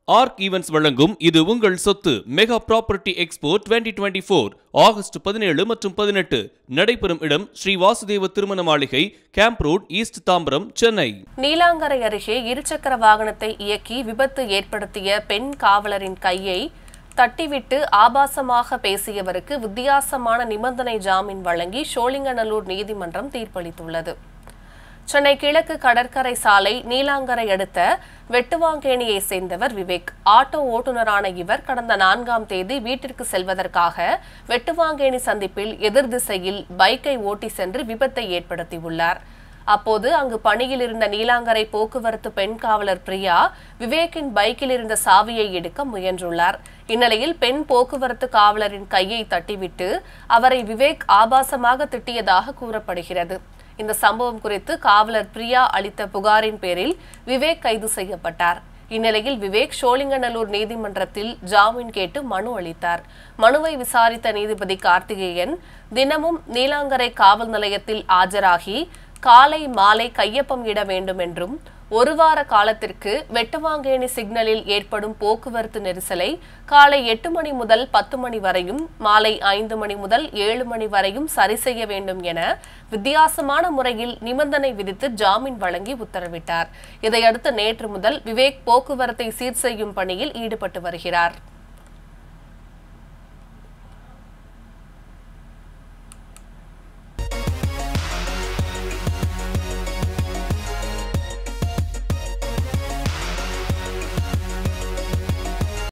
arc events வழங்கும் இது உங்கள் சொத்து mega property expo 2024 four August பதினேழு மற்றும் பதினெட்டு நடைபெறும் இடம் ஸ்ரீ வாசுதேவ திருமண மாளிகை camp road east Tambaram Chennai Neelankarai அருகே இருசக்கர வாகனத்தை இயக்கி விபத்து ஏற்படுத்திய பெண் காவலரின் கையை தட்டிவிட்டு ஆபாசமாக பேசியவருக்கு வித்தியாசமான நிபந்தனை ஜாமீன் வழங்கி சோழிங்கநல்லூர் நீதிமன்றம் தீர்ப்பளித்துள்ளது சென்னை கிழக்கு கடற்கரை சாலை நீலாங்கரை அடுத்த வெட்டுவாங்கேணியை சேர்ந்தவர் விவேக் ஆட்டோ ஓட்டுநரான இவர் கடந்த நான்காம் தேதி வீட்டிற்கு செல்வதற்காக வெட்டுவாங்கேணி சந்திப்பில் எதிர் திசையில் பைக்கை ஓட்டி சென்று விபத்தை ஏற்படுத்தியுள்ளார் அப்போது அங்கு பணியில் இருந்த நீலாங்கரை போக்குவரத்து பெண் காவலர் பிரியா விவேக்கின் பைக்கில் இருந்த சாவியை எடுக்க முயன்றுள்ளார் இந்நிலையில் பெண் போக்குவரத்து காவலரின் கையை தட்டிவிட்டு அவரை விவேக் ஆபாசமாக திட்டியதாக கூறப்படுகிறது இந்த சம்பவம் குறித்து காவலர் பிரியா அளித்த புகாரின் பேரில் விவேக் கைது செய்யப்பட்டார் இந்நிலையில் விவேக் சோழிங்கநல்லூர் நீதிமன்றத்தில் ஜாமீன் கேட்டு மனு அளித்தார் மனுவை விசாரித்த நீதிபதி கார்த்திகேயன் தினமும் நீலாங்கரை காவல் நிலையத்தில் ஆஜராகி காலை மாலை கையொப்பம் இட வேண்டும் என்றும் ஒரு வார காலத்திற்கு வெட்டுவாங்கேணி சிக்னலில் ஏற்படும் போக்குவரத்து நெரிசலை காலை எட்டு மணி முதல் பத்து மணி வரையும் மாலை ஐந்து மணி முதல் ஏழு மணி வரையும் சரி செய்ய வேண்டும் என வித்தியாசமான முறையில் நிபந்தனை விதித்து ஜாமீன் வழங்கி உத்தரவிட்டார் இதையடுத்து நேற்று முதல் விவேக் போக்குவரத்தை சீர் செய்யும் பணியில் ஈடுபட்டு வருகிறார்